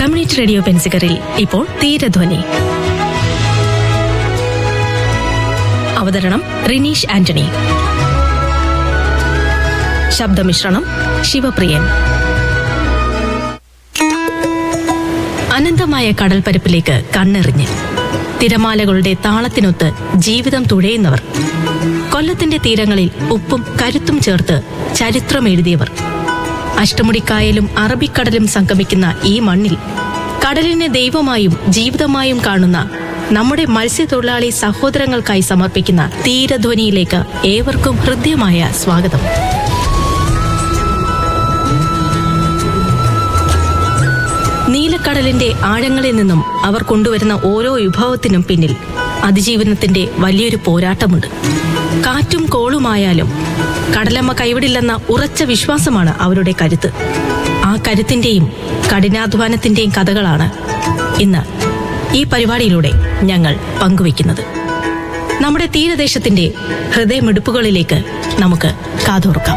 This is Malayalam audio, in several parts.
കമ്മ്യൂണിറ്റി റേഡിയോ പെൻസിക്കറിൽ ഇപ്പോൾ തീരധ്വനി അവതരണം റിനീഷ് ആന്റണി ശബ്ദമിശ്രണം ശിവപ്രിയൻ അനന്തമായ കടൽപ്പരപ്പിലേക്ക് കണ്ണെറിഞ്ഞ് തിരമാലകളുടെ താളത്തിനൊത്ത് ജീവിതം തുഴയുന്നവർ കൊല്ലത്തിന്റെ തീരങ്ങളിൽ ഉപ്പും കരുത്തും ചേർത്ത് ചരിത്രം എഴുതിയവർ അഷ്ടമുടിക്കായലും അറബിക്കടലും സംഗമിക്കുന്ന ഈ മണ്ണിൽ കടലിനെ ദൈവമായും ജീവിതമായും കാണുന്ന നമ്മുടെ മത്സ്യത്തൊഴിലാളി സഹോദരങ്ങൾക്കായി സമർപ്പിക്കുന്ന തീരധ്വനിയിലേക്ക് ഏവർക്കും ഹൃദ്യമായ സ്വാഗതം നീലക്കടലിന്റെ ആഴങ്ങളിൽ നിന്നും അവർ കൊണ്ടുവരുന്ന ഓരോ വിഭവത്തിനും പിന്നിൽ അതിജീവനത്തിന്റെ വലിയൊരു പോരാട്ടമുണ്ട് കാറ്റും കോളുമായാലും കടലമ്മ കൈവിടില്ലെന്ന ഉറച്ച വിശ്വാസമാണ് അവരുടെ കരുത്ത് ആ കരുത്തിന്റെയും കഠിനാധ്വാനത്തിന്റെയും കഥകളാണ് ഇന്ന് ഈ പരിപാടിയിലൂടെ ഞങ്ങൾ പങ്കുവയ്ക്കുന്നത് നമ്മുടെ തീരദേശത്തിന്റെ ഹൃദയമിടുപ്പുകളിലേക്ക് നമുക്ക് കാതോർക്കാം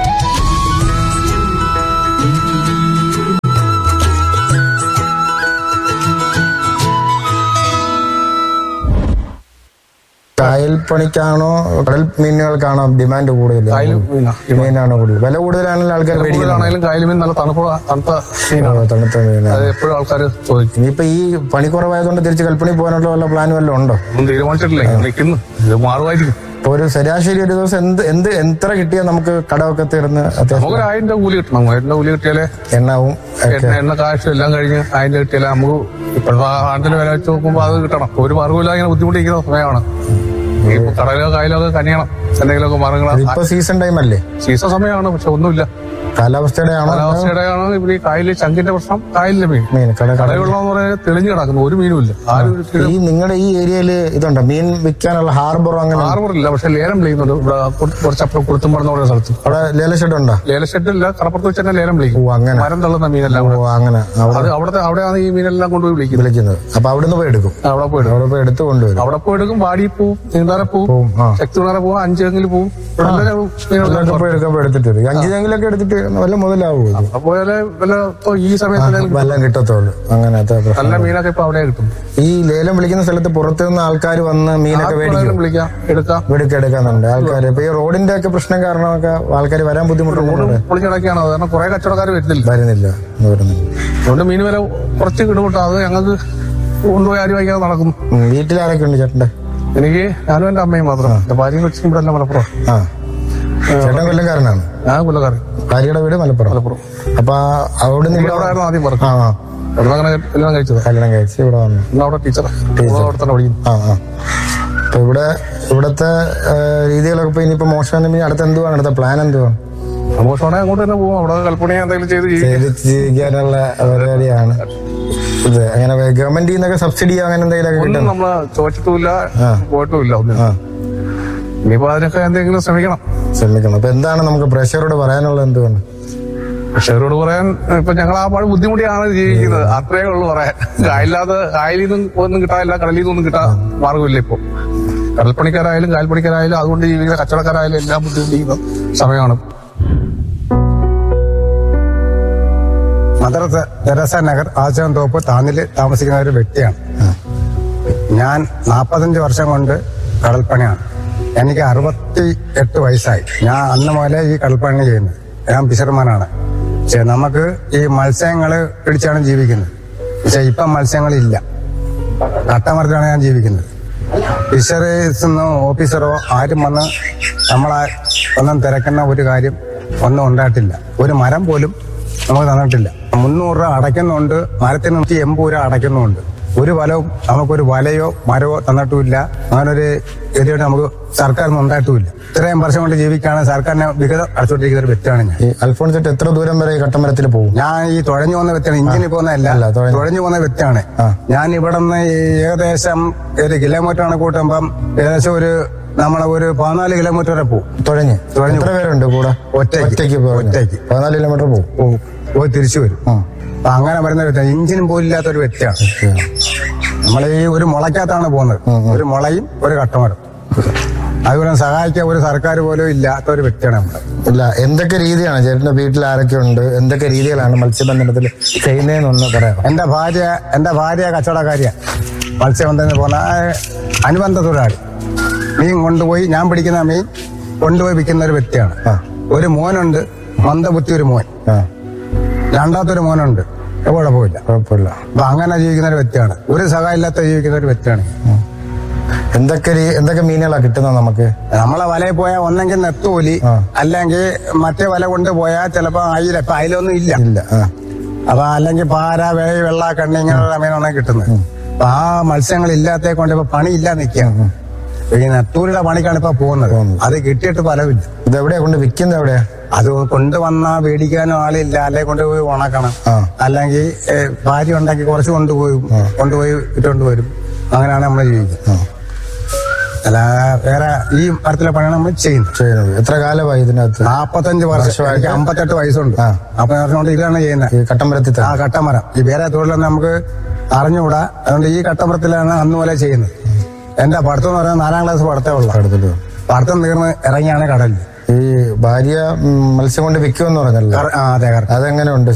കായൽ പണിക്കാണോ കടൽ മീനുകൾക്കാണോ ഡിമാൻഡ് കൂടുതൽ കായൽ മീനാ. മീനാണ് കൂടുതൽ വില കൂടുതലാണെങ്കിൽ ആൾക്കാർ മേടിക്കുന്നത് കൂടുതലാണെങ്കിലും കായൽ മീൻ നല്ല തണുപ്പ് തണുത്ത മീനാണ് തണുത്ത മീനാണ് അത് എപ്പോഴും ആൾക്കാർ ചോദിക്കും ഇനിയിപ്പോ ഈ പണിക്കുറവായതുകൊണ്ട് തിരിച്ച് കൽപ്പണി പോകാനുള്ള വല്ല പ്ലാൻ വല്ലതും ഉണ്ടോ ഒന്നും തീരുമാനിച്ചിട്ടില്ല ഇങ്ങനെ നിൽക്കുന്നു ഇത് മാറുമായിരിക്കും ഇപ്പൊ ഒരു ശരാശരി ഒരു ദിവസം എന്ത് എന്ത് എത്ര കിട്ടിയാൽ നമുക്ക് കടമൊക്കെ തീർന്ന് അത്യാവശ്യം നമുക്കൊരു ആയിരം രൂപ കൂലി കിട്ടണം ആയിരം രൂപ കൂലി കിട്ടിയാലേ എണ്ണവും ഒക്കെ എണ്ണ എണ്ണ കാശും എല്ലാം കഴിഞ്ഞ് ആയിരം രൂപ കിട്ടിയാലേ നമുക്ക് ഇപ്പോഴത്തെ ആണ്ടിന് വില വെച്ച് നോക്കുമ്പോൾ അത് കിട്ടണം ഒരു മാർഗമില്ല ഇങ്ങനെ ബുദ്ധിമുട്ടിരിക്കുന്ന സമയമാണ് ഈ കടലോ കായലോ ഒക്കെ കനിയണം എന്തെങ്കിലുമൊക്കെ മാർഗങ്ങൾ ഇപ്പൊ സീസൺ ടൈം അല്ലേ സീസൺ സമയമാണ് പക്ഷെ ഒന്നുമില്ല കാലാവസ്ഥയുടെ ആണോ കാലാവസ്ഥയുടെ ആണ് ഇവിടെ ഈ കായലിൽ ചങ്കിന്റെ പ്രശ്നം കായലിലെ മീൻ മീൻ കട കട കടയുള്ളതെന്ന് പറഞ്ഞാൽ തെളിഞ്ഞു കിടക്കുന്നു ഒരു മീനും ഇല്ല ആരും ഒരു ഈ നിങ്ങളുടെ ഈ ഏരിയയില് ഇതുണ്ടോ മീൻ വിൽക്കാനുള്ള ഹാർബറോ അങ്ങനെ ഹാർബറില്ല പക്ഷെ ലേലം വിളിക്കുന്നുണ്ട് ഇവിടെ കുറ- കുറച്ചപ്പുറം കുളുത്തുമ്പറന്ന് പറയുന്ന സ്ഥലത്ത് അവിടെ ലേലഷെഡ് ഉണ്ടോ ലേല ഷെഡില്ല കടപ്പുറത്ത് വെച്ച് തന്നെ ലേലം വിളിക്കും ഓ അങ്ങനെ മരം തള്ളുന്ന മീനെല്ലാം ഓ അങ്ങനെ അവിടെ അത് അവിടുത്തെ അവിടെയാണ് ഈ മീനെല്ലാം കൊണ്ടുപോയി വിളിക്കുന്നത് വിളിക്കുന്നത് അപ്പൊ അവിടുന്ന് പോയി എടുക്കും അവിടെ പോയി എടുക്കും അവിടെ പോയി എടുത്ത് കൊണ്ടുവരും അവിടെ പോയി എടുക്കും വാടി പോവും നീന്താര പോവും പോവും ആ ശക്തിണാര പോവും അഞ്ചെങ്കിലും പോവും അതൊക്കെ പോയി എടുക്കുമ്പോ എടുത്തിട്ട് വരും അഞ്ച് തെങ്ങിലൊക്കെ എടുത്തിട്ട് വല്ല മുതലാവൂ ഇത്. അപ്പോഴേ വല്ല ഇപ്പൊ ഈ സമയത്ത് വല്ലം കിട്ടത്തുള്ളൂ അങ്ങനത്തെ പ്രശ്നം. നല്ല മീനൊക്കെ ഇപ്പൊ അവിടെ കിട്ടും ഈ ലേലം വിളിക്കുന്ന സ്ഥലത്ത് പുറത്തു നിന്ന് ആൾക്കാർ വന്ന് മീനൊക്കെ മേടിക്കും ആർക്കും വിളിക്കാം എടുക്കാം ഇവിടേക്ക് എടുക്കുന്നുണ്ട് ആൾക്കാർ ഇപ്പൊ ഈ റോഡിന്റെ ഒക്കെ പ്രശ്നം കാരണമൊക്കെ ആൾക്കാർ വരാൻ ബുദ്ധിമുട്ടുണ്ട് പൊളിച്ചിടക്കാണ് അത് കാരണം കുറെ കച്ചവടക്കാർ വരുന്നില്ല വരുന്നില്ല ഇന്ന് വരുന്നില്ല അതുകൊണ്ട് മീൻ വില കുറച്ച് കിടുമുട്ടാ അത് ഞങ്ങൾക്ക് കൊണ്ടുപോയി ആരും വാങ്ങിക്കാതെ നടക്കുന്നു ഉം, വീട്ടിലാരൊക്കെ ഉണ്ട് ചേട്ടന്റെ എനിക്ക് ഞാനും എന്റെ അമ്മയും മാത്രം എന്റെ ഭാര്യയും കൊച്ചും ഇവിടെ എല്ലാം മലപ്പുറം ആ ചേട്ടൻ കൊല്ലംകാരനാണ് ഞാൻ കൊല്ലക്കാരൻ ഭാര്യയുടെ വീട് മലപ്പുറം മലപ്പുറം അപ്പൊ അവിടെ നിന്ന് ഇവിടെ അവിടെ ആയിരുന്നു ആദ്യം പറഞ്ഞു ആ ആ അവിടെ അങ്ങനെ കല്യാണം കഴിച്ചത് കല്യാണം കഴിച്ച് ഇവിടെ വന്നു ഇന്ന് അവിടെ ടീച്ചർ അവിടെ തന്നെ പഠിക്കുന്നു ആ ആ അപ്പൊ ഇവിടെ ഇവിടത്തെ ആ, രീതികളൊക്കെ ഇപ്പൊ ഇനിയിപ്പോ മോശം അടുത്ത എന്തുവാണ് അടുത്ത പ്ലാൻ എന്തുവാണ് മോശമാണെങ്കിൽ അങ്ങോട്ട് തന്നെ പോകും അവിടെ കൽപ്പണി എന്തെങ്കിലും ചെയ്ത് ജീവിക്കും ചെയ്ത് ജീവിക്കാനുള്ള പരിപാടിയാണ് ഇത് അങ്ങനെ ഗവൺമെന്റിൽ നിന്നൊക്കെ സബ്സിഡി അങ്ങനെ എന്തെങ്കിലുമൊക്കെ ഒന്നും കിട്ടും നമ്മള് ചോദിച്ചിട്ടുമില്ല ആ. പോയിട്ടുമില്ല ഒന്നും ആ ഇനിയിപ്പോ അതിനൊക്കെ എന്തെങ്കിലും ശ്രമിക്കണം ശ്രമിക്കണം അപ്പൊ എന്താണ് നമുക്ക് പ്രഷറോട് പറയാനുള്ളത് എന്തുവാണ് പക്ഷെ അവരോട് പറയാൻ ഇപ്പൊ ഞങ്ങൾ ആ പാട് ബുദ്ധിമുട്ടിയാണ് ജീവിക്കുന്നത് അത്രേ ഉള്ളൂ പറയാൻ കായലില്ലാതെ കായലിൽ നിന്നും ഒന്നും കിട്ടാനില്ല കടലിൽ നിന്നൊന്നും കിട്ടാൻ മാർഗമില്ല ഇപ്പൊ കടൽപ്പണിക്കാരായാലും കായൽപ്പണിക്കാരായാലും അതുകൊണ്ട് ജീവിക്കുന്ന കച്ചവടക്കാരായാലും എല്ലാം ബുദ്ധിമുട്ടിക്കുന്ന സമയമാണ് മദർ തെ- തെരേസ നഗർ ആശാൻ തോപ്പ് താന്നില് താമസിക്കുന്ന ഒരു വ്യക്തിയാണ് ഞാൻ നാൽപ്പത്തഞ്ച് വർഷം കൊണ്ട് കടൽപ്പണിയാണ് എനിക്ക് അറുപത്തി എട്ട് വയസ്സായി ഞാൻ അന്ന് മുതലേ ഈ കടൽപ്പണി ചെയ്യുന്നത് ഞാൻ ഫിഷർമാനാണ് പക്ഷെ നമുക്ക് ഈ മത്സ്യങ്ങൾ പിടിച്ചാണ് ജീവിക്കുന്നത് പക്ഷെ ഇപ്പം മത്സ്യങ്ങളില്ല കട്ടമരത്തിലാണ് ഞാൻ ജീവിക്കുന്നത് ഫിഷറീസ് ഓഫീസറോ ആരും വന്ന് നമ്മളെ ഒന്നും തിരക്കുന്ന ഒരു കാര്യം ഒന്നും ഉണ്ടായിട്ടില്ല ഒരു മരം പോലും നമുക്ക് തന്നിട്ടില്ല മുന്നൂറ് രൂപ അടയ്ക്കുന്നുണ്ട് മരത്തിന് നൂറ്റി എൺപത് രൂപ അടയ്ക്കുന്നുണ്ട് ഒരു വലവും നമുക്കൊരു വലയോ മരവോ തന്നിട്ടുമില്ല അങ്ങനൊരു ഗതിയോട് നമുക്ക് സർക്കാരിന് ഉണ്ടായിട്ടുമില്ല ഇത്രയും വർഷം കൊണ്ട് ജീവിക്കാണ് സർക്കാരിനെ വിഹിതം അടച്ചുകൊണ്ടിരിക്കുന്ന ഒരു വ്യക്തിയാണ് ഞാൻ ഈ അൽഫോൺസെറ്റ് എത്ര ദൂരം വരെ ഈ കട്ടമരത്തിൽ പോകും ഞാൻ ഈ തുഴഞ്ഞു പോകുന്ന വ്യക്തിയാണ് ഇഞ്ചിന് പോകുന്നതല്ല അല്ല, തുഴഞ്ഞ്. തുഴഞ്ഞു പോകുന്ന വ്യക്തിയാണ് ആ. ഞാൻ ഇവിടെ നിന്ന് ഏകദേശം ഒരു കിലോമീറ്റർ ആണ് കൂട്ടുമ്പം ഏകദേശം ഒരു നമ്മളെ ഒരു പതിനാല് കിലോമീറ്റർ വരെ പോകും തുഴഞ്ഞ് തുഴഞ്ഞ് എത്ര പേരുണ്ട് കൂടെ ഒറ്റയ്ക്ക്. ഒറ്റയ്ക്ക് പോകും ഒറ്റയ്ക്ക്. പതിനാല് കിലോമീറ്റർ പോകും പോകും പോയി തിരിച്ചു വരും ആ. അപ്പൊ അങ്ങനെ വരുന്ന വ്യക്തിയാണ് ഇഞ്ചിനും പോലും ഇല്ലാത്ത ഒരു വ്യക്തിയാണ് നമ്മൾ ഈ ഒരു മുളയ്ക്കകത്താണ് പോകുന്നത് ഒരു മുളയും ഒരു കട്ടമരം അതുപോലെ സഹായിക്കാൻ ഒരു സർക്കാർ പോലും ഇല്ലാത്ത ഒരു വ്യക്തിയാണ് നമ്മൾ ഇല്ല എന്തൊക്കെ രീതിയാണ് ചേട്ടന്റെ വീട്ടിൽ ആരൊക്കെ ഉണ്ട് എന്തൊക്കെ രീതികളാണ് മത്സ്യബന്ധനത്തിൽ ചെയ്യുന്നതെന്നൊന്ന് പറയാം എന്റെ ഭാര്യ എന്റെ ഭാര്യ കച്ചവടക്കാരിയ മത്സ്യബന്ധനത്തിന് പോണ അനുബന്ധ തൊഴിലാളി മീൻ കൊണ്ടുപോയി ഞാൻ പിടിക്കുന്ന മീൻ കൊണ്ടുപോയി വിൽക്കുന്ന ഒരു വ്യക്തിയാണ് ആ. ഒരു മോനുണ്ട് മന്ദബുദ്ധി ഒരു മോൻ ആ രണ്ടാമത്തെ ഒരു മോനുണ്ട് കുഴപ്പമില്ല കുഴപ്പമില്ല അപ്പൊ അങ്ങനെ ജീവിക്കുന്ന ഒരു വ്യക്തിയാണ് ഒരു സഹായം ഇല്ലാത്ത ജീവിക്കുന്ന ഒരു വ്യക്തിയാണ് എന്തൊക്കെ രീ- എന്തൊക്കെ മീനുകളാണ് കിട്ടുന്നത് നമുക്ക് നമ്മളെ വലയിൽ പോയാൽ ഒന്നെങ്കിൽ നെത്തോലി ആ. അല്ലെങ്കിൽ മറ്റേ വല കൊണ്ട് പോയാൽ ചിലപ്പോ അയില ഇപ്പൊ അയിലൊന്നും ഇല്ല ഇല്ല ആ അപ്പൊ അല്ലെങ്കിൽ പാര വേഴ വെള്ള കണ്ണി ഇങ്ങനെയുള്ള മീനാണ് കിട്ടുന്നത് അപ്പൊ ആ മത്സ്യങ്ങൾ ഇല്ലാത്തേ കൊണ്ട് ഇപ്പൊ പണിയില്ല നിൽക്കുകയാണ് ഈ നെത്തൂരിയുടെ പണിക്കാണ് ഇപ്പൊ പോകുന്നത് പോകുന്നത്. അത് കിട്ടിയിട്ട് ഫലമില്ല ഇത് എവിടെയാ കൊണ്ട് വിൽക്കുന്നത് എവിടെയാ അത് കൊണ്ടുവന്നാ മേടിക്കാനും ആളില്ല അല്ലെങ്കിൽ കൊണ്ടുപോയി ഉണക്കണം ആ. അല്ലെങ്കിൽ ഏഹ്, ഭാര്യ ഉണ്ടാക്കി കുറച്ച് കൊണ്ടുപോയി കൊണ്ടുപോയി ഇട്ടുകൊണ്ട് വരും അങ്ങനെയാണ് നമ്മൾ ജീവിക്കുന്നത് ആ. അല്ല വേറെ ഈ മരത്തിലെ പണിയാണ് നമ്മൾ ചെയ്യുന്നത് ചെയ്യുന്നത് എത്ര കാലമായി ഇതിനകത്ത് നാപ്പത്തഞ്ച് വർഷം വർഷമായിട്ട്? എനിക്ക് അമ്പത്തെട്ട് വയസ്സുണ്ട് ആ. അപ്പൊ വർഷം കൊണ്ട് ഇതാണ് ചെയ്യുന്നത് ഈ കട്ടമ്പരത്തിൽ ആ തന്നെ കട്ടമരം ഈ വേറെ തൊഴിലൊന്നും നമുക്ക് അറിഞ്ഞുകൂടാ അതുകൊണ്ട് ഈ കട്ടമരത്തിലാണ് അന്ന് പോലെ ചെയ്യുന്നത് എന്റെ പഠിത്തം എന്ന് പറഞ്ഞാൽ നാലാം ക്ലാസ് പഠിത്തമേ ഉള്ളൂ അടുത്തിട്ട് പഠിത്തം തീർന്ന് ഇറങ്ങിയാണ് കടലിൽ ഈ ഭാര്യ ഉം, മത്സ്യം കൊണ്ട് വിൽക്കുമെന്ന് പറഞ്ഞല്ലോ കറ- ആ അതെ കറ- അതെങ്ങനെ ഉണ്ട്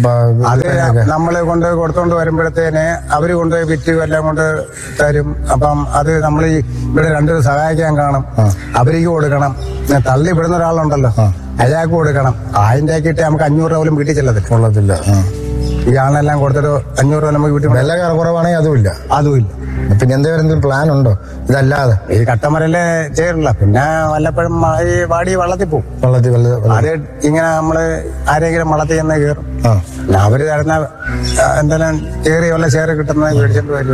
അത് നമ്മൾ കൊണ്ട് കൊടുത്തോണ്ട് വരുമ്പോഴത്തേന് അവര് കൊണ്ടുപോയി വിറ്റ് എല്ലാം കൊണ്ട് തരും അപ്പം അത് നമ്മൾ ഈ ഇവിടെ രണ്ടുപേരും സഹായിക്കാൻ കാണും അവർക്ക് കൊടുക്കണം പിന്നെ തള്ളി വിടുന്ന ഒരാളുണ്ടല്ലോ അയാൾക്ക് കൊടുക്കണം അതിന്റെ കിട്ടി നമുക്ക് അഞ്ഞൂറ് രൂപ പോലും വീട്ടിൽ ചെല്ലത്തില്ല കൊള്ളത്തില്ല ആ. ഈ ആണെല്ലാം കൊടുത്തിട്ട് അഞ്ഞൂറ് രൂപ നമുക്ക് വീട്ടിൽ കൊണ്ടു- വില കുറവാണെങ്കിൽ അതുമില്ല അതുമില്ല പിന്നെ എന്തെങ്കിലും പ്ലാൻ ഉണ്ടോ ഇതല്ലാതെ ഈ കട്ടമരല്ലേ ചേരില്ല പിന്നെ വല്ലപ്പോഴും മ- ഈ വാടി വള്ളത്തിൽ പോകും വെള്ളത്തിൽ വല്ല അത് ഇങ്ങനെ നമ്മള് ആരെങ്കിലും വള്ളത്തിൽ ചെന്ന് കയറും ആ പിന്നെ അവര് തരുന്ന ആ, എന്തെങ്കിലും ചേറി വല്ല ഷെയർ കിട്ടുന്നത് മേടിച്ചിട്ട് വരിക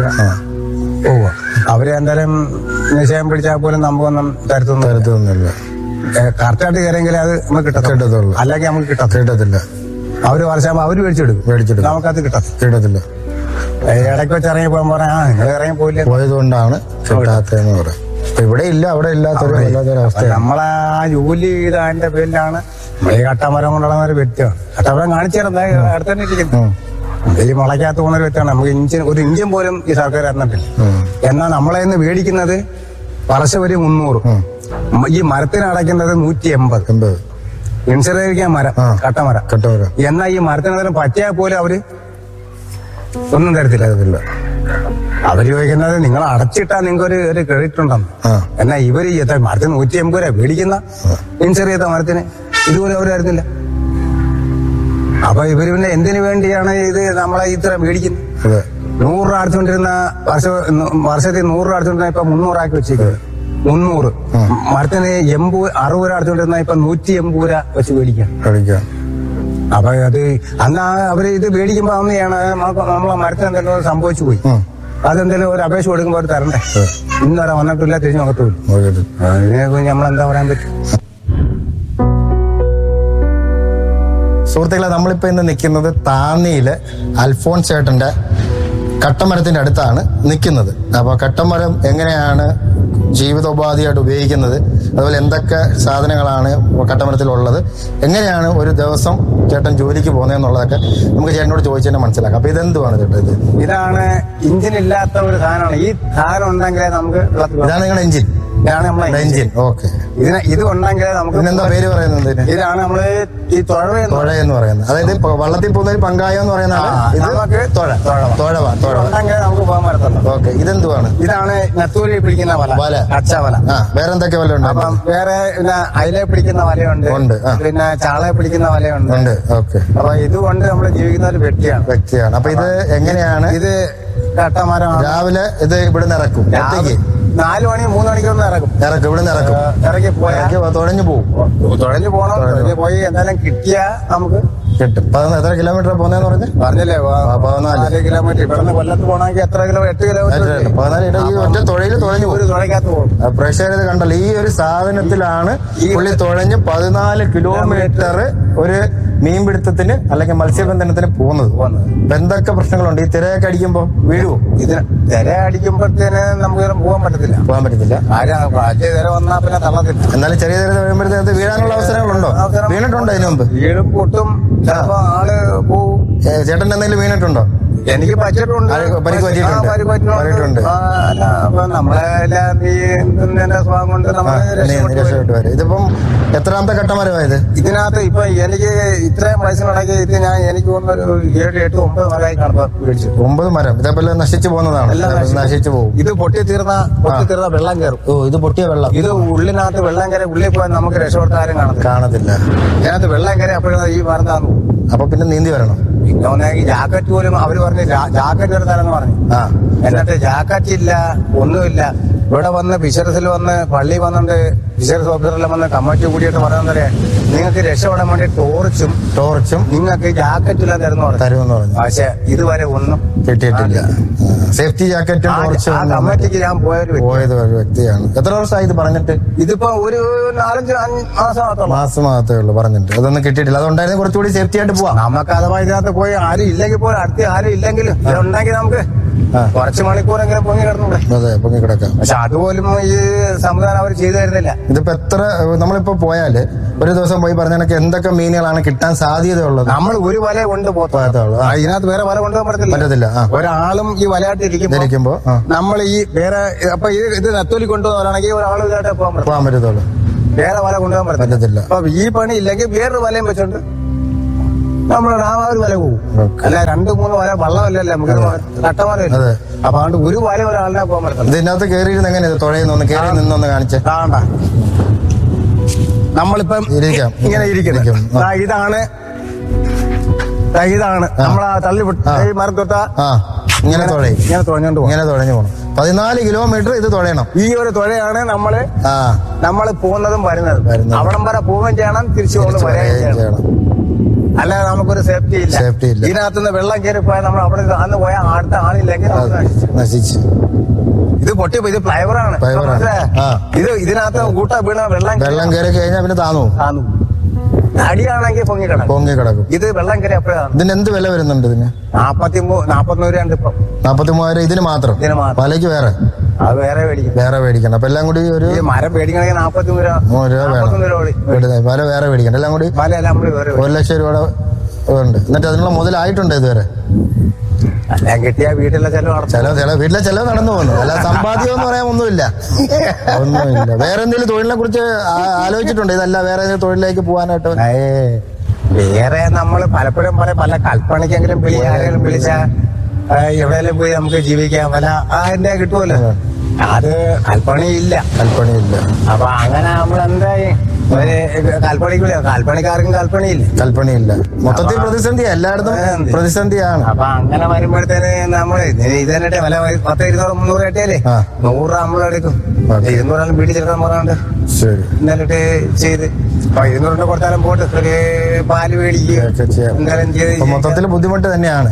പോവുക അവര് എന്തായാലും നിശ്ചയം പിടിച്ചാൽ പോലും നമുക്കൊന്നും തരത്തൊന്നും തരത്തൊന്നുമില്ല കറക്റ്റായിട്ട് കയറിയെങ്കിൽ അത് നമുക്ക് കിട്ടത്തുള്ളൂ. കിട്ടത്തുള്ളൂ അല്ലെങ്കിൽ നമുക്ക് കിട്ടത്തില്ല കിട്ടത്തില്ല അവര് വർഷം അവര് മേടിച്ചെടുക്കും മേടിച്ചെടുക്കും. നമുക്കത് കിട്ടത്തില്ല കിട്ടത്തില്ല ഏ, ഇടയ്ക്ക് വെച്ച് ഇറങ്ങി പോകുമ്പോൾ പറയാം ആ നിങ്ങൾ ഇറങ്ങി പോയില്ലേ പോയത് കൊണ്ടാണ് കിട്ടാത്തതെന്ന് പറയാം അപ്പൊ ഇവിടെ ഇല്ല അവിടെ ഇല്ലാത്തൊരു വല്ലാത്തൊരവസ്ഥയാണ് നമ്മളെ ആ ജോലി ചെയ്തതിന്റെ പേരിലാണ് നമ്മൾ ഈ കട്ടമരം കൊണ്ടുള്ള ഒരു വ്യക്തിയാണ് കട്ടമരം കാണിച്ചു തരുന്നത് അടുത്ത് തന്നെ ഇരിക്കുന്നു ഈ മുളയ്ക്കകത്ത് പോകുന്ന ഒരു വ്യക്തിയാണ് നമുക്ക് ഇഞ്ചിൻ ഒരു ഇഞ്ചിൻ പോലും ഈ സർക്കാർ തന്നിട്ടില്ല എന്നാൽ നമ്മളെ ഇന്ന് മേടിക്കുന്നത് വർഷം ഒരു മുന്നൂറ് മ- ഈ മരത്തിന് അടയ്ക്കുന്നത് നൂറ്റി എൺപത് എൺപത് ഇൻഷുറൻസ് മരം ആ. കട്ടമരം കട്ടവരം എന്നാൽ ഈ മരത്തിന് എന്തെങ്കിലും പറ്റിയാൽ പോലും അവര് ഒന്നും തരത്തില്ല തരത്തില്ല അവര് ചോദിക്കുന്നത് നിങ്ങൾ അടച്ചിട്ടാ നിങ്ങൾക്ക് ഒരു ഒരു ക്രെഡിറ്റ് ഉണ്ടെന്ന് ആ. എന്നാ ഇവര് ഈ എത്ര മരത്തിന് നൂറ്റി എൺപത് രൂപ മേടിക്കുന്ന ഇൻഷുർ ചെയ്ത മരത്തിന് ഇതുപോലെ അവർ തരുന്നില്ല അപ്പൊ ഇവര് പിന്നെ എന്തിനു വേണ്ടിയാണ് ഇത് നമ്മളെ ഇത്ര മേടിക്കുന്നത് അതെ നൂറ് രൂപ അടച്ചുകൊണ്ടിരുന്ന വർഷ വർഷത്തിൽ നൂറ് രൂപ അടച്ചുകൊണ്ടിരുന്ന ഇപ്പൊ മുന്നൂറാക്കി വെച്ചിരിക്കുന്നത് മുന്നൂറ് മരത്തിന് എൺപത് അറുപത് രൂപ അടച്ചുകൊണ്ടിരുന്ന ഇപ്പൊ നൂറ്റി എൺപത് രൂപ വെച്ച് മേടിക്കാം കഴിക്കാം അപ്പൊ അത് അന്ന് ആ അവര് ഇത് മേടിക്കുമ്പോ അന്നെയാണ് നമ്മളെ മരത്തിന് എന്തെങ്കിലും സംഭവിച്ചു പോയി ഉം. അതെന്തെങ്കിലും ഒരു അപേക്ഷ കൊടുക്കുമ്പോൾ അവർ തരണ്ടേ ഇന്നുവരെ വന്നിട്ടില്ല തിരിഞ്ഞു നോക്കത്തുമില്ല നോക്കിയിട്ട് ഇതിനെ നമ്മൾ എന്താ പറയാൻ പറ്റും സുഹൃത്തുക്കളെ നമ്മളിപ്പോ ഇന്ന് നിൽക്കുന്നത് താന്നിയിലെ അൽഫോൺസ് ചേട്ടന്റെ കട്ടമരത്തിന്റെ അടുത്താണ് നിൽക്കുന്നത് അപ്പൊ കട്ടമരം എങ്ങനെയാണ് ജീവിതോപാധിയായിട്ട് ഉപയോഗിക്കുന്നത് അതുപോലെ എന്തൊക്കെ സാധനങ്ങളാണ് കട്ടമരത്തിലുള്ളത് എങ്ങനെയാണ് ഒരു ദിവസം ചേട്ടൻ ജോലിക്ക് പോകുന്നതെന്നുള്ളതൊക്കെ നമുക്ക് ചേട്ടനോട് ചോദിച്ചു തന്നെ മനസ്സിലാക്കാം അപ്പൊ ഇതെന്തുവാണ് ചേട്ടൻ ഇത് ഇതാണ് ഇഞ്ചിൻ ഇല്ലാത്ത ഒരു സാധനമാണ് ഈ സാധനം ഉണ്ടെങ്കിലേ നമുക്ക് വെള്ളത്തിൽ പോകാം. ഇതാണ് നിങ്ങളുടെ എഞ്ചിൻ ഇതാണ് നമ്മളെ എഞ്ചിൻ എഞ്ചിൻ ഓക്കെ ഇതിന് ഇത് ഉണ്ടെങ്കിലേ നമുക്ക് ഇതിനെന്താ പേര് പറയുന്നത് ഇതിന് ഇതാണ് നമ്മള് ഈ തുഴവ തുഴ എന്ന് പറയുന്നത് അതായത് ഇപ്പൊ വള്ളത്തിൽ പോകുന്ന ഒരു പങ്കായം എന്ന് പറയുന്നതാണ് ഇത് നമുക്ക് തുഴ തുഴവ തുഴവ തുഴവ ഉണ്ടെങ്കിലേ നമുക്ക് പോകാൻ പറ്റത്തുള്ളൂ ഓക്കെ ഇതെന്തുവാണ് ഇതാണ് നെത്തൂരി പിടിക്കുന്ന വല വല. അച്ചവല ആ വേറെ എന്തൊക്കെ വല്ല ഉണ്ട് അപ്പം വേറെ പിന്നെ അയിലെ പിടിക്കുന്ന വലയുണ്ട് ഉണ്ട്, ആ. പിന്നെ ചാളയെ പിടിക്കുന്ന വലയുണ്ട് ഉണ്ട് ഓക്കെ അപ്പൊ ഇതുകൊണ്ട് നമ്മൾ ജീവിക്കുന്ന ഒരു വ്യക്തിയാണ് വ്യക്തിയാണ് അപ്പൊ ഇത് എങ്ങനെയാണ് ഇത് കട്ടമരമാണ് രാവിലെ ഇത് ഇവിടുന്ന് ഇറക്കും ഒറ്റയ്ക്ക് നാല് മണി മൂന്ന് മണിക്കൊന്നും ഇറക്കും ഇറക്കും ഇവിടുന്ന് ഇറക്കും ഇറങ്ങി പോയാൽ ഇറക്കി തുഴഞ്ഞു പോകും തുഴഞ്ഞു പോകണം തുഴഞ്ഞു പോയി എന്തായാലും കിട്ടിയാ നമുക്ക് കിട്ടും പതിനാ എത്ര കിലോമീറ്റർ പോകുന്നതെന്ന് പറഞ്ഞ് പറഞ്ഞില്ലേ വ- ആ, പതിനാല്. നാല് കിലോമീറ്റർ ഇവിടുന്ന് കൊല്ലത്ത് പോകണമെങ്കിൽ എത്ര കിലോ എട്ട് കിലോമീറ്റർ എത്ര? പതിനാല് ഇട ഈ ഒറ്റ തുഴയിൽ തുഴഞ്ഞു ഒരു പോകും തുഴയ്ക്കകത്ത് പോകും പ്രേക്ഷകർ ഇത് കണ്ടല്ലോ ഈ ഒരു സാധനത്തിലാണ് പുള്ളി തുഴഞ്ഞ് പതിനാല് കിലോമീറ്റർ ഒരു മീൻപിടുത്തത്തിന് അല്ലെങ്കിൽ മത്സ്യബന്ധനത്തിന് പോകുന്നത് പോകുന്നത്. അപ്പൊ എന്തൊക്കെ പ്രശ്നങ്ങളുണ്ട് ഈ തിരയൊക്കെ അടിക്കുമ്പോ വീഴുവോ ഇതിന് തിര അടിക്കുമ്പോഴത്തേന് നമുക്ക് ഇതിന് പോകാൻ പറ്റത്തില്ല പോകാൻ പറ്റത്തില്ല ആരും വലിയ തിര വന്നാൽ പിന്നെ തള്ളത്തില്ല എന്നാലും ചെറിയ തിര വരുമ്പോഴത്തേക്ക് വീഴാനുള്ള അവസരങ്ങളുണ്ടോ അവസരം- വീണിട്ടുണ്ടോ അതിനു മുമ്പ് വീടും പൊട്ടും ചിലപ്പോ ആള് പോവും ഏ, ചേട്ടൻ എന്തെങ്കിലും വീണിട്ടുണ്ടോ എനിക്ക് പറ്റിയിട്ടുണ്ട് ആര് പരിക്ക് പറ്റിയിട്ടുണ്ട്? ആ, പരിക്ക് പറ്റിയിട്ടുണ്ട്. പറ്റിയിട്ടുണ്ട്. ആ, അല്ല, അപ്പൊ നമ്മളെ എല്ലാം ഈ ഇതിന്റെ സ്വഭാവം കൊണ്ട് ആ, നമ്മള് നീ രക്ഷപ്പെട്ടു പോയി. രക്ഷപ്പെട്ടു വരും ഇതിപ്പം എത്രാമത്തെ കട്ടമരമായത് ഇതിനകത്ത് ഇപ്പൊ എനിക്ക് ഇത്രയും വയസ്സിനിടയ്ക്ക് ഇത് ഞാൻ എനിക്ക് തോന്നുന്നു ഒരു ഏഴ് എട്ട് ഒമ്പത് മരമായി കാണുമ്പോ പിടിച്ചു ഒമ്പത് മരം ഇതേപോലെ നശിച്ചു പോകുന്നതാണ് എല്ലാം ഇതേപോലെ നശിച്ചു പോകും ഇത് പൊട്ടി തീർന്ന പൊട്ടി തീർന്ന വെള്ളം കയറും ഓ ഇത് പൊട്ടിയ വെള്ളം ഇത് ഉള്ളിനകത്ത് വെള്ളം കയറി ഉള്ളിൽ പോയാൽ നമുക്ക് രക്ഷപ്പെടുത്താനും കാണത്തില്ല കാണത്തില്ല ഇതിനകത്ത് വെള്ളം കയറി അപ്പോഴും ഈ മറന്നാന്നു അപ്പൊ പിന്നെ നീന്തി വരണം പിന്നെ ഒന്നെങ്കിൽ ജാക്കറ്റ് പോലും അവര് പറഞ്ഞു ജാ- ജാക്കറ്റ് എടുത്താലെന്ന് പറഞ്ഞു ആ എന്നിട്ട് ജാക്കറ്റ് ഇല്ല ഒന്നുമില്ല ഇവിടെ വന്ന് ഫിഷറസിൽ വന്ന് പള്ളി വന്നിട്ട് ഫിഷറീസ് ഓഫീസറെല്ലാം വന്ന് കമ്മിറ്റി കൂടിയിട്ട് പറയുന്നത് നിങ്ങൾക്ക് രക്ഷപ്പെടാൻ വേണ്ടി ടോർച്ചും ടോർച്ചും നിങ്ങൾക്ക് ജാക്കറ്റ് ഇല്ല തരുന്നു പറഞ്ഞു തരുമെന്ന് പറഞ്ഞു പക്ഷെ ഇതുവരെ ഒന്നും കിട്ടിയിട്ടില്ല സേഫ്റ്റി ജാക്കറ്റും ആ- ടോർച്ചും ആ ഒന്നും കമ്മിറ്റിക്ക് ഞാൻ പോയൊരു വ്യക്തി. പോയത് ഒരു വ്യക്തിയാണ് എത്ര വർഷമായി ഇത് പറഞ്ഞിട്ട് ഇതിപ്പോ ഒരു നാലഞ്ച് അഞ്ച് മാസമാകത്തുള്ളൂ മാസം മാത്രമേ ഉള്ളൂ പറഞ്ഞിട്ട് അതൊന്നും കിട്ടിയിട്ടില്ല അതുണ്ടായിരുന്നു കുറച്ചുകൂടി സേഫ്റ്റി ആയിട്ട് പോവാം നമുക്ക് അഥവാ ഇതിനകത്ത് പോയി ആരും ഇല്ലെങ്കിൽ പോലും അടുത്ത് ആരും ഇല്ലെങ്കിലും ഉണ്ടെങ്കിൽ നമുക്ക് ആ. കുറച്ച് മണിക്കൂറെങ്കിലും പൊങ്ങി കിടന്നൂടെ അതെ പൊങ്ങി കിടക്കാം പക്ഷെ അതുപോലും ഈ സംവിധാനം അവർ ചെയ്തു തരുന്നില്ല ഇതിപ്പോ എത്ര നമ്മളിപ്പോ പോയാല് ഒരു ദിവസം പോയി പറഞ്ഞ കണക്ക് എന്തൊക്കെ മീനുകളാണ് കിട്ടാൻ സാധ്യതയുള്ളത് നമ്മൾ ഒരു വല കൊണ്ട് പോകത്തുള്ളൂ പോകത്തുള്ളൂ. ആ. ഇതിനകത്ത് വേറെ വല കൊണ്ടുപോകാൻ പറ്റത്തില്ല പറ്റത്തില്ല ആ ഒരാളും ഈ വലയായിട്ട് ഇരിക്കുമ്പോൾ ധരിക്കുമ്പോ ആ നമ്മൾ ഈ വേറെ അപ്പൊ ഇത് ഇത് നെത്തോലി കൊണ്ടുപോകാനാണെങ്കിൽ ഒരാൾ ഇതായിട്ട് പോകാൻ പറ്റും പോകാൻ പറ്റത്തുള്ളൂ വേറെ വല കൊണ്ടുപോകാൻ പറ്റത്തില്ല പറ്റത്തില്ല അപ്പൊ ഈ പണി ഇല്ലെങ്കിൽ വേറൊരു വലയും വെച്ചോണ്ട് നമ്മൾ ആ ഒരു വല പോകും ഓക്കേ. അല്ല രണ്ട് മൂന്ന് വല വള്ളമല്ലല്ലേ നമുക്ക് കട്ടമലല്ല അതെ. അപ്പൊ അതുകൊണ്ട് ഒരു വല ഒരാളിനെ പോകാൻ പറ്റത്തില്ല ഇതിനകത്ത് കയറിയിരുന്ന് എങ്ങനെ ഇത് തുഴയുന്നൊന്ന് കയറി നിന്നൊന്ന് കാണിച്ച് കാണണ്ട നമ്മളിപ്പം ഇരിക്കാം. ഇങ്ങനെ ഇരിക്കുന്നത് ഇരിക്കും. ആ. ദാ ഇതാണ് ദാ ഇതാണ് നമ്മളാ തള്ളി വിട്ട് ആ. ഈ മരം തൊട്ടാ ആ ഇങ്ങനെ തുഴയും ഇങ്ങനെ തുഴഞ്ഞോണ്ട് പോകും ഇങ്ങനെ തുഴഞ്ഞു പോകണം പതിനാല് കിലോമീറ്റർ ഇത് തുഴയണം ഈ ഒരു തുഴയാണ് നമ്മള് ആ നമ്മൾ പോകുന്നതും വരുന്നതും വരുന്നതും. അവിടം വരെ പോവുകയും ചെയ്യണം തിരിച്ചു കൊണ്ട് തിരിച്ച് വരികയും വരികയും ചെയ്യണം ചെയ്യണം അല്ലാതെ നമുക്കൊരു സേഫ്റ്റി ഇല്ല Safety ഇല്ല. ഇതിനകത്തുനിന്ന് വെള്ളം കയറി പോയാൽ നമ്മൾ അവിടെ അന്ന് പോയാൽ അടുത്ത ആളില്ലെങ്കിൽ നമുക്ക് നശിച്ചു. നശിച്ച് ഇത് പൊട്ടി ഇത് ഫ്ലൈവറാണ് ഫ്ലൈവറാണ്. ആ. ഇത് ഇതിനകത്ത് കൂട്ട വീണ വെള്ളം കയറി വെള്ളം കയറി കഴിഞ്ഞാൽ പിന്നെ താന്നു പോകും. താന്നു. അടിയാണെങ്കിൽ പൊങ്ങി കിടക്കും പൊങ്ങി കിടക്കും ഇത് വെള്ളം കയറി അപ്പോഴാണ് ഇതിന് എന്ത് വില വരുന്നുണ്ട് ഇതിന് നാപ്പത്തി നാപ്പത്തിനൂറ് രൂപ ഉണ്ട് ഇപ്പം നാപ്പത്തി മൂവായിരം ഇതിന് മാത്രം ഇതിന് മാത്രം. വലയ്ക്ക് വേറെ അത് വേറെ മേടിക്കും വേറെ മേടിക്കണം അപ്പൊ എല്ലാം കൂടി ഒരു ഈ മരം മേടിക്കണമെങ്കിൽ നാപ്പത്തി മൂന്ന് രൂപ മൂന്ന് രൂപ വേണം നാപ്പത്തൊന്ന് രൂപ മേടിക്കും. ഇവിടെ വല വേറെ മേടിക്കണം എല്ലാം കൂടി വല എല്ലാം നമ്മൾ വേറെ ഒരു ലക്ഷം രൂപയുടെ ഉണ്ട് എന്നിട്ട് അതിനുള്ള മുതലായിട്ടുണ്ട് ഇതുവരെ എല്ലാം കിട്ടിയ വീട്ടിലെ ചെലവ് നടത്തും ചെലവ് ചെലവ് വീട്ടിലെ ചെലവ് നടന്നു പോകുന്നു അല്ല സമ്പാദ്യം എന്ന് പറയാൻ ഒന്നുമില്ല ഒന്നുമില്ല വേറെ എന്തെങ്കിലും തൊഴിലിനെ കുറിച്ച് ആ- ആലോചിച്ചിട്ടുണ്ട് ഇതല്ല വേറെ ഏതെങ്കിലും തൊഴിലിലേക്ക് പോകാനായിട്ട് ഏ, വേറെ നമ്മൾ പലപ്പോഴും പല പല കൽപ്പണിക്കെങ്കിലും വിളി ആരെങ്കിലും വിളിച്ച എവിടെയെങ്കിലും പോയി നമുക്ക് ജീവിക്കാം പല അതിന്റെ കിട്ടുമല്ലോ അത് കൽപ്പണിയില്ല കൽപ്പണിയില്ല അപ്പൊ അങ്ങനെ നമ്മൾ എന്തായി ഒരു കൽപ്പണിക്ക് വിളി- കൽപ്പണിക്കാർക്കും കൽപ്പണിയില്ല കൽപ്പണിയില്ല മൊത്തത്തിൽ പ്രതിസന്ധിയാ എല്ലായിടത്തും പ്രതിസന്ധി. പ്രതിസന്ധിയാണ് അപ്പൊ അങ്ങനെ വരുമ്പോഴത്തേന് നമ്മൾ ഇതിനെ വില പത്ത് ഇരുന്നൂറ് മുന്നൂറ് കിട്ടിയാലേ ആ. നൂറ് നമ്മളെടുക്കും ഓക്കേ. ഇരുന്നൂറാലും വീട്ടിൽ ചെറുക്കാൻ പറയാണ്ട് ശരി എന്നിട്ട് ചെയ്ത് അപ്പൊ ഇരുന്നൂറിന്റെ കൊടുത്താലും പോട്ട് ഒരു പാല് മേടിക്കുക ഒക്കെ ചെയ്യാം. എന്തായാലും ചെയ്ത് അപ്പൊ മൊത്തത്തിൽ ബുദ്ധിമുട്ട് തന്നെയാണ്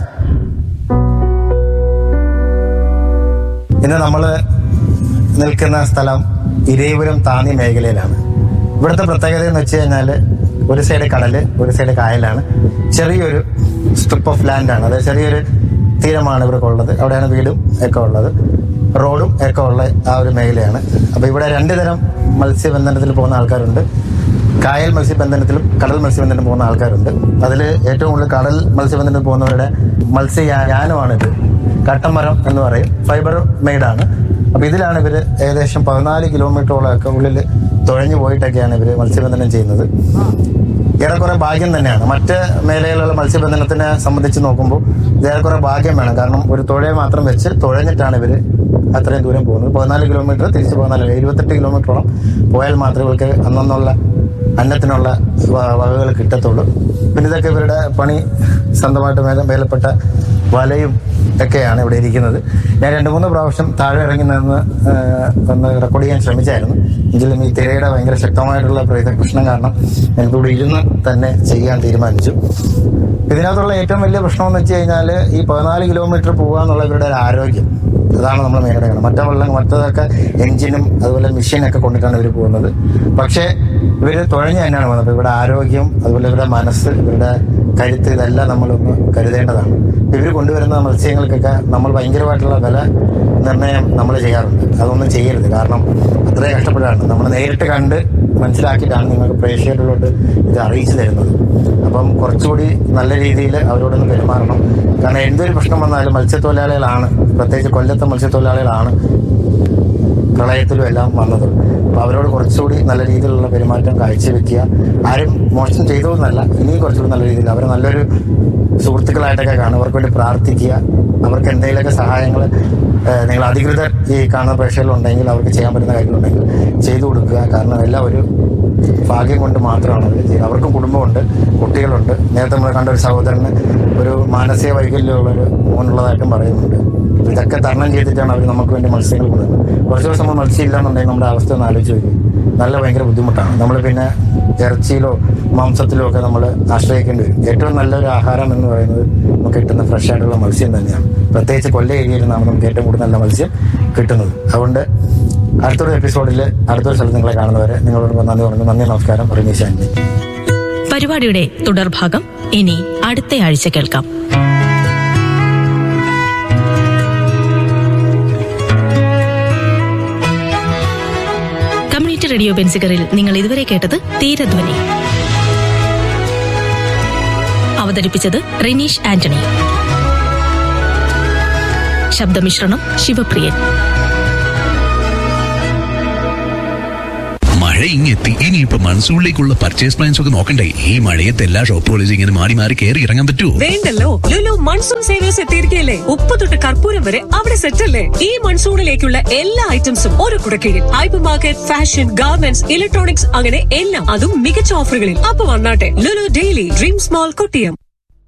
ഇന്ന് നമ്മള് നിൽക്കുന്ന സ്ഥലം ഇരേപുരം താന്നി മേഖലയിലാണ് ഇവിടുത്തെ പ്രത്യേകത എന്ന് വെച്ച് കഴിഞ്ഞാല് ഒരു സൈഡ് കടല് ഒരു സൈഡ് കായലാണ് ചെറിയൊരു സ്ട്രിപ്പ് ഓഫ് ലാൻഡ് ആണ് അതായത് ചെറിയൊരു തീരമാണ് ഇവർക്ക് ഉള്ളത് അവിടെയാണ് വീടും ഒക്കെ ഉള്ളത് റോഡും ഒക്കെ ഉള്ള ആ ഒരു മേഖലയാണ് അപ്പൊ ഇവിടെ രണ്ട് തരം മത്സ്യബന്ധനത്തിൽ പോകുന്ന ആൾക്കാരുണ്ട് കായൽ മത്സ്യബന്ധനത്തിലും കടൽ മത്സ്യബന്ധനത്തിനും പോകുന്ന ആൾക്കാരുണ്ട് അതിൽ ഏറ്റവും കൂടുതൽ കടൽ മത്സ്യബന്ധനത്തിന് പോകുന്നവരുടെ മത്സ്യയാനമാണിത് കട്ടമരം എന്ന് പറയും ഫൈബർ മെയ്ഡാണ് അപ്പൊ ഇതിലാണ് ഇവര് ഏകദേശം പതിനാല് കിലോമീറ്ററോളം ഒക്കെ ഉള്ളിൽ തുഴഞ്ഞു പോയിട്ടൊക്കെയാണ് ഇവര് മത്സ്യബന്ധനം ചെയ്യുന്നത് ഏറെക്കുറെ ഭാഗ്യം തന്നെയാണ് മറ്റ് മേഖലയിലുള്ള മത്സ്യബന്ധനത്തിനെ സംബന്ധിച്ച് നോക്കുമ്പോൾ ഇത് ഏറെക്കുറെ ഭാഗ്യം വേണം കാരണം ഒരു തുഴയെ മാത്രം വെച്ച് തുഴഞ്ഞിട്ടാണ് ഇവര് അത്രയും ദൂരം പോകുന്നത് പതിനാല് കിലോമീറ്റർ തിരിച്ച് പതിനാല് ഇരുപത്തെട്ട് കിലോമീറ്ററോളം പോയാൽ മാത്രമേ ഇവർക്ക് അന്നുള്ള അന്നത്തിനുള്ള വ- വകകൾ കിട്ടത്തുള്ളൂ പിന്നെ ഇതൊക്കെ ഇവരുടെ പണി സ്വന്തമായിട്ട് മേലെ മേലപ്പെട്ട വലയും ഒക്കെയാണ് ഇവിടെ ഇരിക്കുന്നത് ഞാൻ രണ്ട് മൂന്ന് പ്രാവശ്യം താഴെ ഇറങ്ങി നിന്ന് ആ, ഒന്ന് റെക്കോർഡ് ചെയ്യാൻ ശ്രമിച്ചായിരുന്നു എങ്കിലും ഈ തിരയുടെ ഭയങ്കര ശക്തമായിട്ടുള്ള പ്രേത പ്രശ്നം കാരണം എനിക്കിവിടെ ഇരുന്ന് തന്നെ ചെയ്യാൻ തീരുമാനിച്ചു ഇതിനകത്തുള്ള ഏറ്റവും വലിയ പ്രശ്നം എന്ന് വെച്ച് കഴിഞ്ഞാൽ ഈ പതിനാല് കിലോമീറ്റർ പോകുക എന്നുള്ള ഇവരുടെ ഒരു ആരോഗ്യം അതാണ് നമ്മൾ മെയിനായിട്ട് കാണുന്നത് മറ്റേ വെള്ളം മറ്റതൊക്കെ എഞ്ചിനും അതുപോലെ മെഷീനൊക്കെ കൊണ്ടിട്ടാണ് ഇവർ പോകുന്നത് പക്ഷേ ഇവർ തുഴഞ്ഞു തന്നെയാണ് വന്നത് ഇവരുടെ ആരോഗ്യം അതുപോലെ ഇവരുടെ മനസ്സ് ഇവരുടെ കരുത്ത് ഇതെല്ലാം നമ്മളൊന്ന് കരുതേണ്ടതാണ് ഇവർ കൊണ്ടുവരുന്ന മത്സ്യങ്ങൾക്കൊക്കെ നമ്മൾ ഭയങ്കരമായിട്ടുള്ള വില നിർണ്ണയം നമ്മൾ ചെയ്യാറുണ്ട് അതൊന്നും ചെയ്യരുത് കാരണം അത്രയും കഷ്ടപ്പെട്ടാണ് നമ്മൾ നേരിട്ട് കണ്ട് മനസ്സിലാക്കിയിട്ടാണ് നിങ്ങൾക്ക് പ്രേക്ഷകരിലോട്ട് ഇത് അറിയിച്ചു തരുന്നത് അപ്പം കുറച്ചുകൂടി നല്ല രീതിയിൽ അവരോടൊന്ന് പെരുമാറണം കാരണം എന്തൊരു പ്രശ്നം വന്നാലും മത്സ്യത്തൊഴിലാളികളാണ് പ്രത്യേകിച്ച് കൊല്ലത്തെ മത്സ്യത്തൊഴിലാളികളാണ് പ്രളയത്തിലും എല്ലാം വന്നത് അപ്പൊ അവരോട് കുറച്ചുകൂടി നല്ല രീതിയിലുള്ള പെരുമാറ്റം കാഴ്ചവെക്കുക ആരും മോശം ചെയ്തു എന്നല്ല ഇനിയും കുറച്ചുകൂടി നല്ല രീതിയിൽ അവരെ നല്ലൊരു സുഹൃത്തുക്കളായിട്ടൊക്കെ കാണും അവർക്ക് വേണ്ടി പ്രാർത്ഥിക്കുക അവർക്ക് എന്തെങ്കിലുമൊക്കെ സഹായങ്ങൾ നിങ്ങൾ അധികൃതർ ഈ കാണുന്ന പ്രേക്ഷകരിലുണ്ടെങ്കിൽ അവർക്ക് ചെയ്യാൻ പറ്റുന്ന കാര്യങ്ങളുണ്ടെങ്കിൽ ചെയ്തു കൊടുക്കുക കാരണം എല്ലാം ഒരു ഭാഗ്യം കൊണ്ട് മാത്രമാണ് അവർ ചെയ്യുന്നത് അവർക്കും കുടുംബമുണ്ട് കുട്ടികളുണ്ട് നേരത്തെ നമ്മൾ കണ്ട ഒരു സഹോദരന് ഒരു മാനസിക വൈകല്യമുള്ളൊരു മോനുള്ളതായിട്ടും പറയുന്നുണ്ട് ഇതൊക്കെ തരണം ചെയ്തിട്ടാണ് അവർ നമുക്ക് വേണ്ടി മത്സ്യങ്ങൾ കൊടുക്കുന്നത് കുറച്ച് ദിവസം നമ്മൾ മത്സ്യം ഇല്ലാന്നുണ്ടെങ്കിൽ നമ്മുടെ അവസ്ഥ ഒന്ന് ആലോചിച്ച് നോക്കി നല്ല ഭയങ്കര ബുദ്ധിമുട്ടാണ് നമ്മൾ പിന്നെ ഇറച്ചിയിലോ മാംസത്തിലോ ഒക്കെ നമ്മൾ ആശ്രയിക്കേണ്ടി വരും ഏറ്റവും നല്ലൊരു ആഹാരം എന്ന് പറയുന്നത് നമുക്ക് കിട്ടുന്ന ഫ്രഷ് ആയിട്ടുള്ള മത്സ്യം തന്നെയാണ് പ്രത്യേകിച്ച് കൊല്ല ഏരിയയിൽ നിന്നാണ് നമുക്ക് ഏറ്റവും കൂടുതൽ നല്ല മത്സ്യം കിട്ടുന്നത് അതുകൊണ്ട് അടുത്തൊരു എപ്പിസോഡിൽ അടുത്തൊരു സ്ഥലത്ത് നിങ്ങളെ കാണുന്നവരെ നിങ്ങളോട് നന്ദി പറഞ്ഞു നന്ദി നമസ്കാരം റിനീഷ് ആൻഡി പരിപാടിയുടെ തുടർഭാഗം ഇനി അടുത്ത ആഴ്ച കേൾക്കാം കമ്മ്യൂണിറ്റി റേഡിയോ ബെൻസികറിൽ നിങ്ങൾ ഇതുവരെ കേട്ടത് തീരധ്വനി അവതരിപ്പിച്ചത് റിനീഷ് ആന്റണി ശബ്ദമിശ്രണം ശിവപ്രിയൻ മഴ ഇങ്ങെത്തി ഇനിയിപ്പോ മൺസൂണിലേക്കുള്ള പർച്ചേസ് പ്ലാൻസ് ഒക്കെ നോക്കണ്ടേ ഈ മഴയത്ത് എല്ലാ ഷോപ്പുകളും ഇങ്ങനെ മാറി മാറി കയറി ഇറങ്ങാൻ പറ്റുമോ വേണ്ടല്ലോ ലുലു മൺസൂൺ സേവേഴ്സ് എത്തിയിരിക്കുകയല്ലേ ഉപ്പ് തൊട്ട് കർപ്പൂരം വരെ അവിടെ സെറ്റല്ലേ ഈ മൺസൂണിലേക്കുള്ള എല്ലാ ഐറ്റംസും ഒരു കുടക്കീഴിൽ hyper market fashion garments electronics അങ്ങനെ എല്ലാം അതും മികച്ച ഓഫറുകളിൽ അപ്പൊ വന്നാട്ടെ Lulu daily dream small Kottiyam